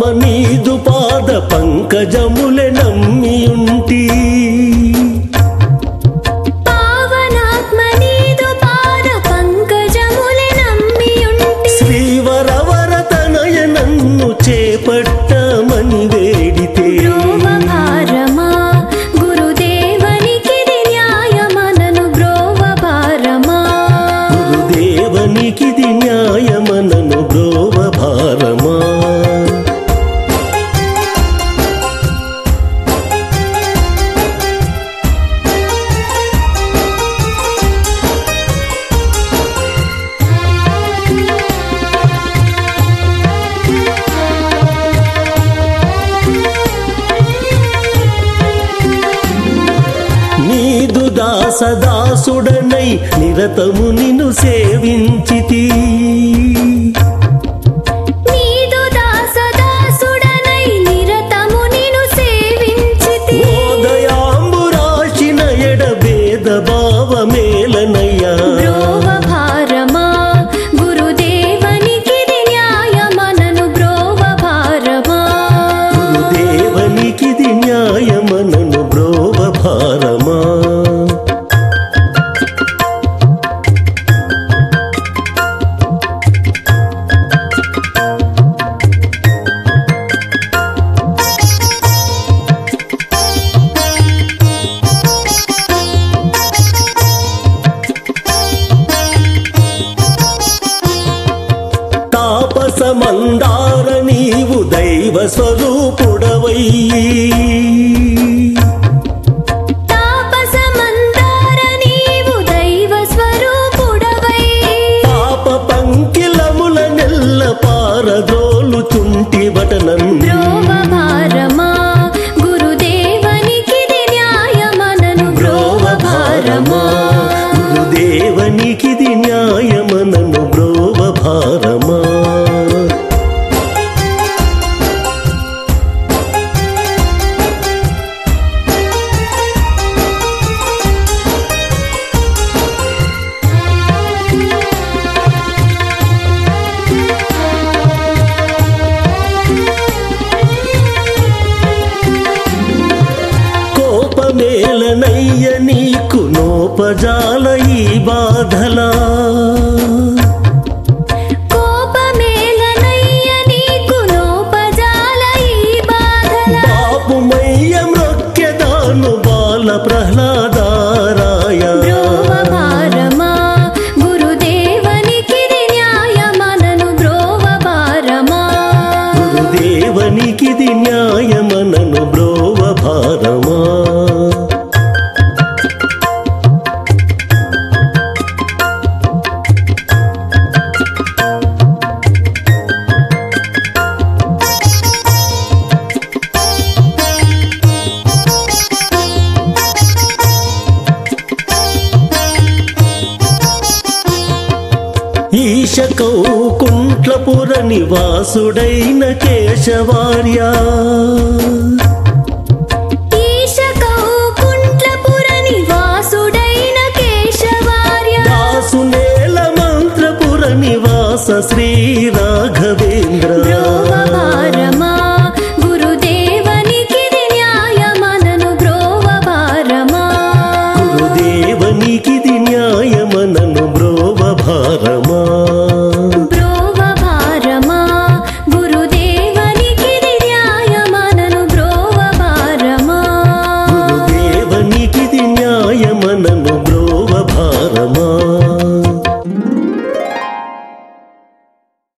నీదు పాద పంకజములె నమ్మియుంటి పావనాత్మ నీదు పాద పంకజములె నమ్మియుంటి శ్రీవరవరతనయ నన్ను చేపట్టమని వేడితే బ్రోవ భారమా గురుదేవనికిది న్యాయమనను బ్రోవ భారమా గురుదేవనికిది న్యాయమనను బ్రోవ భారమా నీదు దాసదాసుడనై నిరతము నిన్ను సేవించితి నీదు దాసదాసుడనై నిరతము నిను సేవించితి ఓదయాంబురాశిన ఎడభేద భావమేలనయ్యా బ్రోవ భారమా గురుదేవనికిది న్యాయమనను బ్రోవ భారమా గురుదేవనికిది న్యాయమనను బ్రోవ భారమా తాపసమందార నీవు దైవ స్వరూపుడవై తాపసమందార నీవు దైవ స్వరూపుడవై పాప పంకిలముల నెల్ల పారదోలుచుంటి బటనన్ బ్రోవ భారమా గురుదేవనికిది న్యాయమనను బ్రోవ భారమా గురుదేవనికిది న్యాయమనను బ్రోవ భారమా కోపమేలనయ్య నీకు నోపజాల ఈ బాధలా కోపమేలనయ్య నీకు నోపజాల ఈ బాధల బాపుమయ్య మ్రొక్కెదాను బాల ప్రహ్లాదారాయ బ్రోవ భారమా గురుదేవనికిది న్యాయమనను బ్రోవ భారమా గురుదేవనికిది న్యాయమనను బ్రోవ భారమా ఈశ కౌకుంట్లపుర నివాసుడైన కేశవార్య ఈశ కౌకుంట్లపుర నివాసుడైన కేశవార్య దాసునేల మంత్రపుర నివాస శ్రీ రాఘవేంద్ర బ్రోవ భారమా గురుదేవనికిది న్యాయమనను బ్రోవ భారమా గురుదేవనికిది న్యాయమనను బ్రోవ భారమా